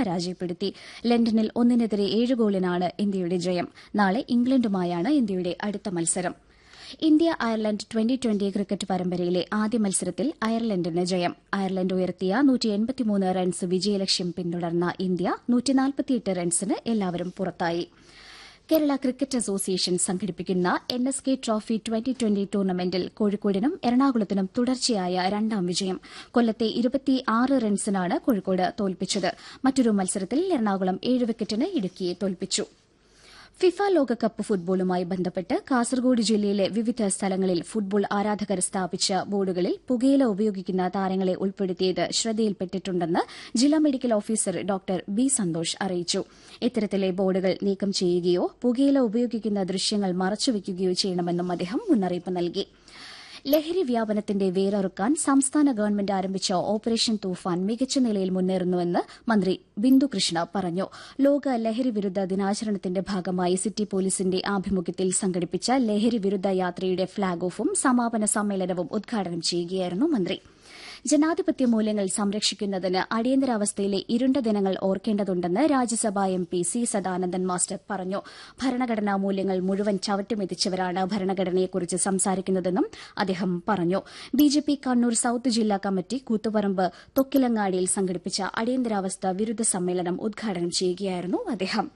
പരാജയപ്പെടുത്തി ലണ്ടനിൽ ഒന്നിനെതിരെ ഏഴ് ഗോളിനാണ് ഇന്ത്യയുടെ ജയം നാളെ ഇംഗ്ലണ്ടുമായാണ് ഇന്ത്യയുടെ അടുത്ത മത്സരം India Ireland twenty twenty cricket പരമ്പരയിലെ ആദ്യ മത്സരത്തിൽ അയർലൻഡിന് ജയം അയർലൻഡ് ഉയർത്തിയ റൺസ് വിജയലക്ഷ്യം പിന്തുടർന്ന ഇന്ത്യ റൺസിന് എല്ലാവരും പുറത്തായി കേരള ക്രിക്കറ്റ് അസോസിയേഷൻ സംഘടിപ്പിക്കുന്ന N S K trophy twenty twenty ടൂർണമെന്റിൽ കോഴിക്കോടിനും എറണാകുളത്തിനും തുടർച്ചയായ രണ്ടാം വിജയം കൊല്ലത്തെ ഇരുപത്തിയാറ് റൺസിനാണ് കോഴിക്കോട് തോൽപ്പിച്ചത് മറ്റൊരു മത്സരത്തിൽ എറണാകുളം ഏഴ് വിക്കറ്റിന് ഇടുക്കിയെ തോൽപ്പിച്ചു ഫിഫ ലോകകപ്പ് ഫുട്ബോളുമായി ബന്ധപ്പെട്ട് കാസർഗോഡ് ജില്ലയിലെ വിവിധ സ്ഥലങ്ങളിൽ ഫുട്ബോൾ ആരാധകർ സ്ഥാപിച്ച ബോർഡുകളിൽ പുകയില ഉപയോഗിക്കുന്ന താരങ്ങളെ ഉൾപ്പെടുത്തിയത് ശ്രദ്ധയിൽപ്പെട്ടിട്ടുണ്ടെന്ന് ജില്ലാ medical officer doctor B Santhosh അറിയിച്ചു ഇത്തരത്തിലെ ബോർഡുകൾ നീക്കം ചെയ്യുകയോ പുകയില ഉപയോഗിക്കുന്ന ദൃശ്യങ്ങൾ മറച്ചുവെക്കുകയോ ചെയ്യണമെന്നും അദ്ദേഹം മുന്നറിയിപ്പ് നൽകി ലഹരി വ്യാപനത്തിന്റെ വേരറുക്കാൻ സംസ്ഥാന ഗവൺമെന്റ് ആരംഭിച്ച ഓപ്പറേഷൻ തൂഫാൻ മികച്ച നിലയിൽ മുന്നേറുന്നുവെന്ന് മന്ത്രി ബിന്ദു കൃഷ്ണ പറഞ്ഞു ലോക ലഹരി വിരുദ്ധ ദിനാചരണത്തിന്റെ ഭാഗമായി സിറ്റി പോലീസിന്റെ ആഭിമുഖ്യത്തിൽ സംഘടിപ്പിച്ച ലഹരി വിരുദ്ധ യാത്രയുടെ ഫ്ളാഗ് ഓഫും സമാപന സമ്മേളനവും ഉദ്ഘാടനം ചെയ്യുകയായിരുന്നു മന്ത്രി ജനാധിപത്യ മൂല്യങ്ങൾ സംരക്ഷിക്കുന്നതിന് അടിയന്തരാവസ്ഥയിലെ ഇരുണ്ട ദിനങ്ങൾ ഓർക്കേണ്ടതുണ്ടെന്ന് രാജ്യസഭാ M P C Sadanandan master പറഞ്ഞു ഭരണഘടനാ മൂല്യങ്ങൾ മുഴുവൻ ചവിട്ടിമെതിച്ചവരാണ് ഭരണഘടനയെക്കുറിച്ച് സംസാരിക്കുന്നതെന്നും അദ്ദേഹം പറഞ്ഞു ബിജെപി കണ്ണൂർ സൌത്ത് ജില്ലാ കമ്മിറ്റി കൂത്തുപറമ്പ് തൊക്കിലങ്ങാടിയിൽ സംഘടിപ്പിച്ച അടിയന്തരാവസ്ഥ വിരുദ്ധ സമ്മേളനം ഉദ്ഘാടനം ചെയ്യുകയായിരുന്നു അദ്ദേഹം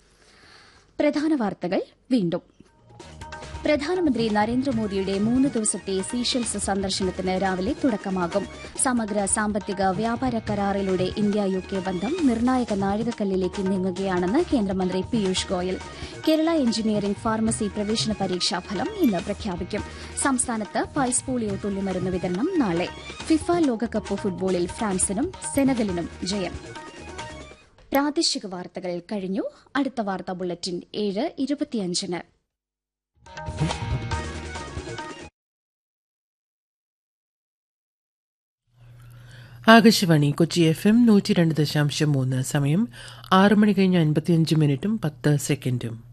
പ്രധാന വാർത്തകൾ വീണ്ടും പ്രധാനമന്ത്രി നരേന്ദ്രമോദിയുടെ മൂന്ന് ദിവസത്തെ സീഷെൽസ് സന്ദർശനത്തിന് രാവിലെ തുടക്കമാകും സമഗ്ര സാമ്പത്തിക വ്യാപാര കരാറിലൂടെ ഇന്ത്യ യു കെ ബന്ധം നിർണായക നാഴികക്കല്ലിലേക്ക് നീങ്ങുകയാണെന്ന് കേന്ദ്രമന്ത്രി പീയൂഷ് ഗോയൽ കേരള എഞ്ചിനീയറിംഗ് ഫാർമസി പ്രവേശന പരീക്ഷാ ഫലം ഇന്ന് പ്രഖ്യാപിക്കും സംസ്ഥാനത്ത് പൾസ് പോളിയോ തുള്ളിമരുന്ന് വിതരണം നാളെ ഫിഫ ലോകകപ്പ് ഫുട്ബോളിൽ ഫ്രാൻസിനും സെനഗലിനും ജയം പ്രാദേശിക വാർത്തകൾ കഴിഞ്ഞു അടുത്ത വാർത്താ ബുള്ളറ്റിൻ ഏഴ് ഇരുപത്തിയഞ്ചിന് ആകാശവാണി കൊച്ചി എഫ് എം നൂറ്റി രണ്ട് ദശാംശം മൂന്ന് സമയം ആറ് മണി കഴിഞ്ഞ് അൻപത്തിയഞ്ച് മിനിറ്റും പത്ത് സെക്കൻഡും